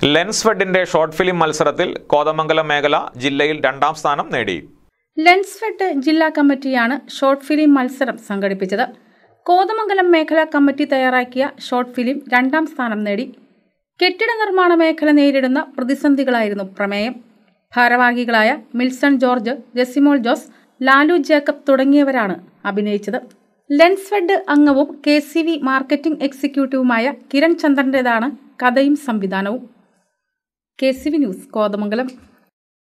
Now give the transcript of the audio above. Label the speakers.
Speaker 1: lens ഫെഡിന്റെ short film മത്സരത്തിൽ കോതമംഗലം മേഖല ജില്ലയിൽ രണ്ടാം സ്ഥാനം നേടി
Speaker 2: ലെൻസ് ഫെഡ് ജില്ലാ കമ്മിറ്റിയാണ് ഷോർട്ട് ഫിലിം മത്സരം സംഘടിപ്പിച്ചത് കോതമംഗലം മേഖലാ കമ്മിറ്റി തയ്യാറാക്കിയ ഷോർട്ട് ഫിലിം രണ്ടാം സ്ഥാനം നേടി കെട്ടിട നിർമ്മാണ മേഖല നേരിടുന്ന പ്രതിസന്ധികളായിരുന്നു പ്രമേയം ഭാരവാഹികളായ Milson George Jessymol Jose Lalu Jacob തുടങ്ങിയവരാണ് അഭിനയിച്ചത് ലെൻസ് ഫെഡ് അംഗവും കെ സി വി മാർക്കറ്റിംഗ് എക്സിക്യൂട്ടീവുമായ കിരൺ ചന്ദ്രൻ്റെതാണ് കഥയും സംവിധാനവും K C V news Kothamangalam